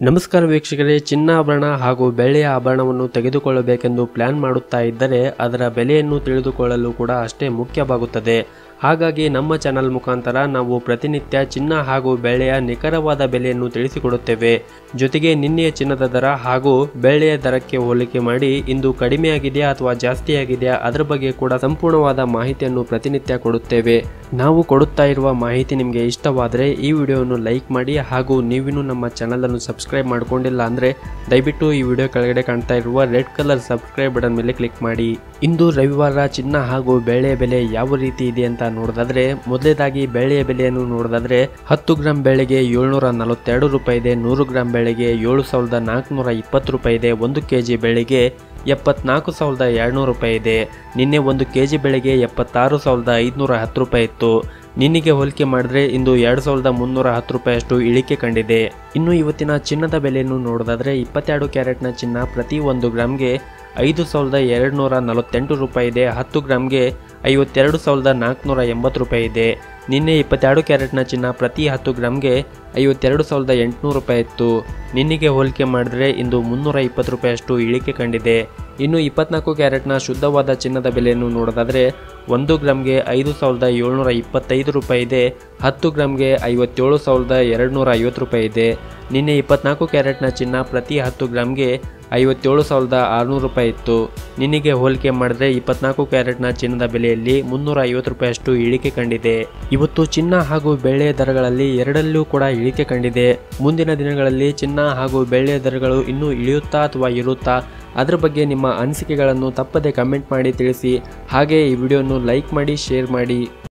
ನಮಸ್ಕಾರ ವೀಕ್ಷಕರೇ ಚಿನ್ನಾಭರಣ ಹಾಗೂ ಬೆಳ್ಳಿಯ ಆಭರಣವನ್ನು ತೆಗೆದುಕೊಳ್ಳಬೇಕೆಂದು ಪ್ಲಾನ್ ಮಾಡುತ್ತಾ ಇದ್ದರೆ ಅದರ ಬೆಲೆಯನ್ನು ತಿಳಿದುಕೊಳ್ಳಲು ಕೂಡ ಅಷ್ಟೇ ಮುಖ್ಯವಾಗುತ್ತದೆ ಹಾಗಾಗಿ ನಮ್ಮ ಚಾನಲ್ ಮುಖಾಂತರ ನಾವು ಪ್ರತಿನಿತ್ಯ ಚಿನ್ನ ಹಾಗೂ ಬೆಳ್ಳಿಯ ನಿಖರವಾದ ಬೆಲೆಯನ್ನು ತಿಳಿಸಿಕೊಡುತ್ತೇವೆ ಜೊತೆಗೆ ನಿನ್ನೆಯ ಚಿನ್ನದ ದರ ಹಾಗೂ ಬೆಳ್ಳಿಯ ದರಕ್ಕೆ ಹೋಲಿಕೆ ಮಾಡಿ ಇಂದು ಕಡಿಮೆಯಾಗಿದೆಯಾ ಅಥವಾ ಜಾಸ್ತಿಯಾಗಿದೆಯಾ ಅದರ ಬಗ್ಗೆ ಕೂಡ ಸಂಪೂರ್ಣವಾದ ಮಾಹಿತಿಯನ್ನು ಪ್ರತಿನಿತ್ಯ ಕೊಡುತ್ತೇವೆ ನಾವು ಕೊಡುತ್ತಾ ಇರುವ ಮಾಹಿತಿ ನಿಮಗೆ ಇಷ್ಟವಾದರೆ ಈ ವಿಡಿಯೋವನ್ನು ಲೈಕ್ ಮಾಡಿ ಹಾಗೂ ನೀವಿನ್ನೂ ನಮ್ಮ ಚಾನಲ್ ಅನ್ನು ಸಬ್ಸ್ಕ್ರೈಬ್ ಮಾಡ್ಕೊಂಡಿಲ್ಲ ಅಂದ್ರೆ ದಯವಿಟ್ಟು ಈ ವಿಡಿಯೋ ಕೆಳಗಡೆ ಕಾಣ್ತಾ ಇರುವ ರೆಡ್ ಕಲರ್ ಸಬ್ಸ್ಕ್ರೈಬ್ ಬಟನ್ ಮೇಲೆ ಕ್ಲಿಕ್ ಮಾಡಿ ಇಂದು ರವಿವಾರ ಚಿನ್ನ ಹಾಗೂ ಬೆಳ್ಳಿಯ ಬೆಲೆ ಯಾವ ರೀತಿ ಇದೆ ಅಂತ ನೋಡೋದಾದ್ರೆ ಮೊದಲೇದಾಗಿ ಬೆಳ್ಳಿಯ ಬೆಲೆಯನ್ನು ನೋಡೋದಾದ್ರೆ ಹತ್ತು ಗ್ರಾಂ ಬೆಳೆಗೆ ಏಳ್ನೂರ ನಲವತ್ತೆರಡು ರೂಪಾಯಿ ಇದೆ ನೂರು ಗ್ರಾಂ ಬೆಳೆಗೆ ಏಳು ಸಾವಿರದ ನಾಲ್ಕುನೂರ ಇಪ್ಪತ್ತು ರೂಪಾಯಿ ಇದೆ ಒಂದು ಕೆ ಜಿ ಬೆಳೆಗೆ ಎಪ್ಪತ್ನಾಲ್ಕು ಸಾವಿರದ ಎರಡುನೂರು ರೂಪಾಯಿ ಇದೆ ನಿನ್ನೆ ಒಂದು ಕೆ ಜಿ ಬೆಳೆಗೆ ಎಪ್ಪತ್ತಾರು ಸಾವಿರದ ಐದುನೂರ ಹತ್ತು ರೂಪಾಯಿ ಇತ್ತು ನಿನ್ನೆಗೆ ಹೋಲಿಕೆ ಮಾಡಿದ್ರೆ ಇಂದು ಎರಡು ಸಾವಿರದ ಮುನ್ನೂರ ಹತ್ತು ರೂಪಾಯಿಯಷ್ಟು ಇಳಿಕೆ ಕಂಡಿದೆ ಇನ್ನು ಇವತ್ತಿನ ಚಿನ್ನದ ಬೆಲೆಯನ್ನು ನೋಡೋದಾದ್ರೆ ಇಪ್ಪತ್ತೆರಡು ಕ್ಯಾರೆಟ್ನ ಚಿನ್ನ ಪ್ರತಿ ಒಂದು ಗ್ರಾಮ್ಗೆ ಐದು ಸಾವಿರದ ಎರಡು ನೂರ ನಲವತ್ತೆಂಟು ರೂಪಾಯಿ ಇದೆ ಹತ್ತು ಗ್ರಾಮ್ಗೆ ಐವತ್ತೆರಡು ಸಾವಿರದ ನಾಲ್ಕುನೂರ ಎಂಬತ್ತು ರೂಪಾಯಿ ಇದೆ ನಿನ್ನೆ ಇಪ್ಪತ್ತೆರಡು ಕ್ಯಾರೆಟ್ನ ಚಿನ್ನ ಪ್ರತಿ ಹತ್ತು ಗ್ರಾಮ್ಗೆ ಐವತ್ತೆರಡು ಸಾವಿರದ ಎಂಟುನೂರು ರೂಪಾಯಿ ಇತ್ತು ನಿನ್ನೆಗೆ ಹೋಲಿಕೆ ಮಾಡಿದ್ರೆ ಇಂದು ಮುನ್ನೂರ ಇಪ್ಪತ್ತು ರೂಪಾಯಿಯಷ್ಟು ಇಳಿಕೆ ಕಂಡಿದೆ ಇನ್ನು ಇಪ್ಪತ್ನಾಲ್ಕು ಕ್ಯಾರೆಟ್ನ ಶುದ್ಧವಾದ ಚಿನ್ನದ ಬೆಲೆಯನ್ನು ನೋಡೋದಾದರೆ ಒಂದು ಗ್ರಾಮ್ಗೆ ಐದು ಸಾವಿರದ ಏಳ್ನೂರ ಇಪ್ಪತ್ತೈದು ರೂಪಾಯಿ ಇದೆ ಹತ್ತು ಗ್ರಾಮ್ಗೆ ಐವತ್ತೇಳು ಸಾವಿರದ ಎರಡು ನೂರ ಐವತ್ತು ರೂಪಾಯಿ ಇದೆ ನಿನ್ನೆ ಇಪ್ಪತ್ನಾಲ್ಕು ಕ್ಯಾರೆಟ್ನ ಚಿನ್ನ ಪ್ರತಿ ಹತ್ತು ಗ್ರಾಮ್ಗೆ ಐವತ್ತೇಳು ಸಾವಿರದ ಆರುನೂರು ರೂಪಾಯಿ ಇತ್ತು ನಿನ್ನೆಗೆ ಹೋಲಿಕೆ ಮಾಡಿದ್ರೆ ಇಪ್ಪತ್ನಾಲ್ಕು ಕ್ಯಾರೆಟ್ನ ಚಿನ್ನದ ಬೆಲೆಯಲ್ಲಿ ಮುನ್ನೂರ ಐವತ್ತು ರೂಪಾಯಿಯಷ್ಟು ಇಳಿಕೆ ಕಂಡಿದೆ ಇವತ್ತು ಚಿನ್ನ ಹಾಗೂ ಬೆಳ್ಳಿಯ ದರಗಳಲ್ಲಿ ಎರಡಲ್ಲೂ ಕೂಡ ಇಳಿಕೆ ಕಂಡಿದೆ ಮುಂದಿನ ದಿನಗಳಲ್ಲಿ ಚಿನ್ನ ಹಾಗೂ ಬೆಳ್ಳಿಯ ದರಗಳು ಇನ್ನೂ ಇಳಿಯುತ್ತಾ ಅಥವಾ ಇರುತ್ತಾ ಅದರ ಬಗ್ಗೆ ನಿಮ್ಮ ಅನಿಸಿಕೆಗಳನ್ನು ತಪ್ಪದೆ ಕಮೆಂಟ್ ಮಾಡಿ ತಿಳಿಸಿ ಹಾಗೆ ಈ ವಿಡಿಯೋನು ಲೈಕ್ ಮಾಡಿ ಶೇರ್ ಮಾಡಿ